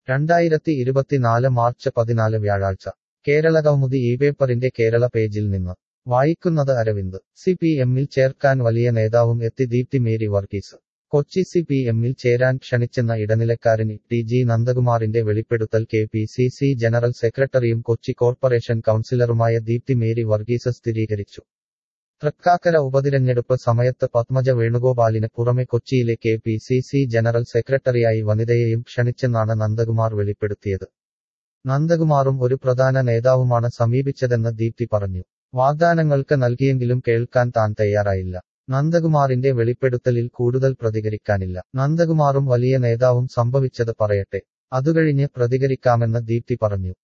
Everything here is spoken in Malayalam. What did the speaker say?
രണ്ടായിരത്തി ഇരുപത്തിനാല് മാർച്ച് പതിനാല് വ്യാഴാഴ്ച കേരളകൗമുദി ഈ പേപ്പറിന്റെ കേരള പേജിൽ നിന്ന് വായിക്കുന്നത് അരവിന്ദ് സി പി എമ്മിൽ ചേർക്കാൻ വലിയ നേതാവും എത്തി ദീപ്തി മേരി വർഗീസ് കൊച്ചി സി പി എമ്മിൽ ചേരാൻ ക്ഷണിച്ചെന്ന ഇടനിലക്കാരൻ ടി ജി നന്ദകുമാറിന്റെ വെളിപ്പെടുത്തൽ K P C C general സെക്രട്ടറിയും കൊച്ചി കോർപ്പറേഷൻ കൗൺസിലറുമായ ദീപ്തി മേരി വർഗീസ് സ്ഥിരീകരിച്ചു തൃക്കാക്കര ഉപതിരഞ്ഞെടുപ്പ് സമയത്ത് പത്മജ വേണുഗോപാലിന് പുറമെ കൊച്ചിയിലെ K P C C general സെക്രട്ടറിയായി വനിതയെയും ക്ഷണിച്ചെന്നാണ് നന്ദകുമാർ വെളിപ്പെടുത്തിയത് നന്ദകുമാറും ഒരു പ്രധാന നേതാവുമാണ് സമീപിച്ചതെന്ന് ദീപ്തി പറഞ്ഞു വാഗ്ദാനങ്ങൾക്ക് നൽകിയെങ്കിലും കേൾക്കാൻ താൻ തയ്യാറായില്ല നന്ദകുമാറിന്റെ വെളിപ്പെടുത്തലിൽ കൂടുതൽ പ്രതികരിക്കാനില്ല നന്ദകുമാറും വലിയ നേതാവും സംഭവിച്ചത് പറയട്ടെ അതുകഴിഞ്ഞ് പ്രതികരിക്കാമെന്ന് ദീപ്തി പറഞ്ഞു